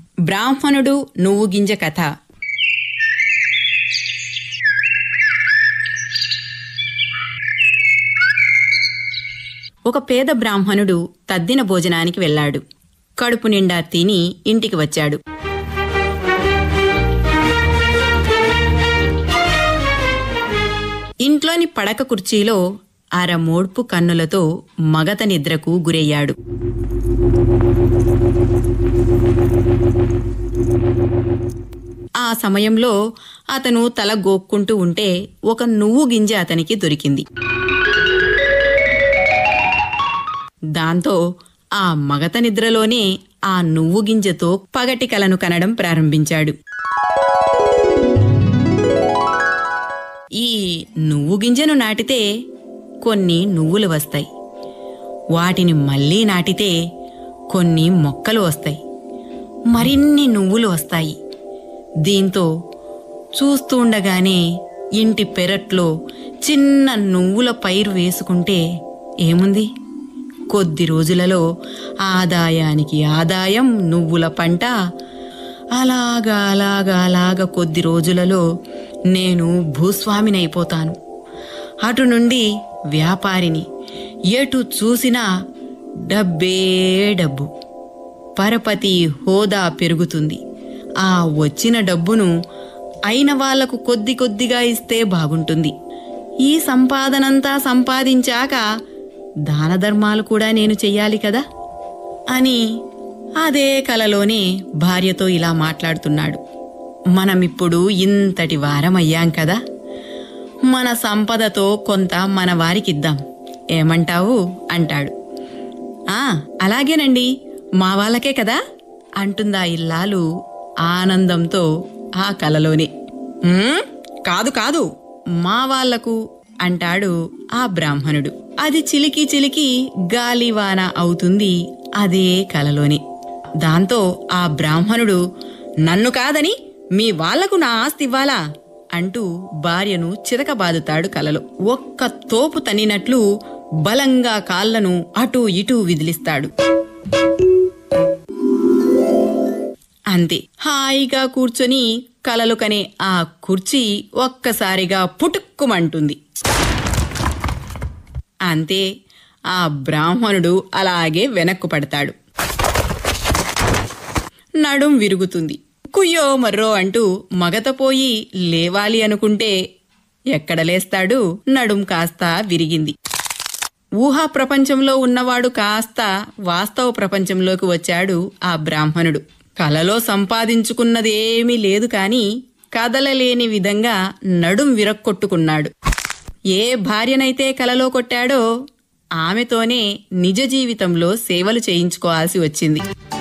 బ్రాహ్మణుడు నువ్వు గింజ కథ ఒక పేద బ్రాహ్మణుడు తద్దిన భోజనానికి వెళ్ళాడు కడుపు నిండా తిని ఇంటికి వచ్చాడు ఇంట్లోని పడక కుర్చీలో అర మోడ్పు కన్నులతో మగత నిద్రకు గురయ్యాడు ఆ సమయంలో అతను తల గోక్కుంటూ ఉంటే ఒక నువ్వు గింజ అతనికి దొరికింది దాంతో ఆ మగత నిద్రలోనే ఆ నువ్వు గింజతో పగటి కలను కనడం ప్రారంభించాడు ఈ నువ్వు గింజను నాటితే కొన్ని నువ్వులు వస్తాయి వాటిని మళ్ళీ నాటితే కొన్ని మొక్కలు వస్తాయి మరిన్ని నువ్వులు వస్తాయి దీంతో చూస్తూ ఉండగానే ఇంటి పెరట్లో చిన్న నువ్వుల పైరు వేసుకుంటే ఏముంది కొద్ది రోజులలో ఆదాయానికి ఆదాయం నువ్వుల పంట అలాగా అలాగా అలాగా కొద్ది రోజులలో నేను భూస్వామినైపోతాను అటు నుండి వ్యాపారిని ఎటు చూసినా డబ్బే డబ్బు పరపతి హోదా పెరుగుతుంది ఆ వచ్చిన డబ్బును అయిన వాళ్లకు కొద్ది కొద్దిగా ఇస్తే బాగుంటుంది ఈ సంపాదనంతా సంపాదించాక దాన ధర్మాలు కూడా నేను చెయ్యాలి కదా అని అదే కలలోనే భార్యతో ఇలా మాట్లాడుతున్నాడు మనమిప్పుడు ఇంతటి వారం అయ్యాం కదా మన సంపదతో కొంత మన వారికిద్దాం ఏమంటావు అంటాడు ఆ అలాగేనండి మా వాళ్ళకే కదా అంటుందా ఇల్లాలు ఆనందంతో ఆ కలలోనే "ఉమ్, కాదు కాదు మా వాళ్లకు అంటాడు ఆ బ్రాహ్మణుడు అది చిలికి చిలికి గాలివాన అవుతుంది అదే కలలోనే దాంతో ఆ బ్రాహ్మణుడు నన్ను కాదని మీ వాళ్లకు నా ఆస్తి ఇవ్వాలా అంటూ భార్యను చితకబాదుతాడు కలలో ఒక్క తోపు తన్నినట్లు బలంగా కాళ్లను అటూ ఇటూ విదిలిస్తాడు అంతే హాయిగా కూర్చొని కలలు కనే ఆ కుర్చీ ఒక్కసారిగా పుటుక్కుమంటుంది అంతే ఆ బ్రాహ్మణుడు అలాగే వెనక్కు పడతాడు నడుం విరుగుతుంది కుయ్యో మర్రో అంటూ మగతపోయి లేవాలి అనుకుంటే ఎక్కడ లేస్తాడు నడుం కాస్త విరిగింది ఊహా ప్రపంచంలో ఉన్నవాడు కాస్త వాస్తవ ప్రపంచంలోకి వచ్చాడు ఆ బ్రాహ్మణుడు కలలో సంపాదించుకున్నదేమీ లేదు కాని కదలలేని విధంగా నడుం విరక్కొట్టుకున్నాడు ఏ భార్యనైతే కలలో కొట్టాడో ఆమెతోనే నిజ జీవితంలో సేవలు చేయించుకోవాల్సి వచ్చింది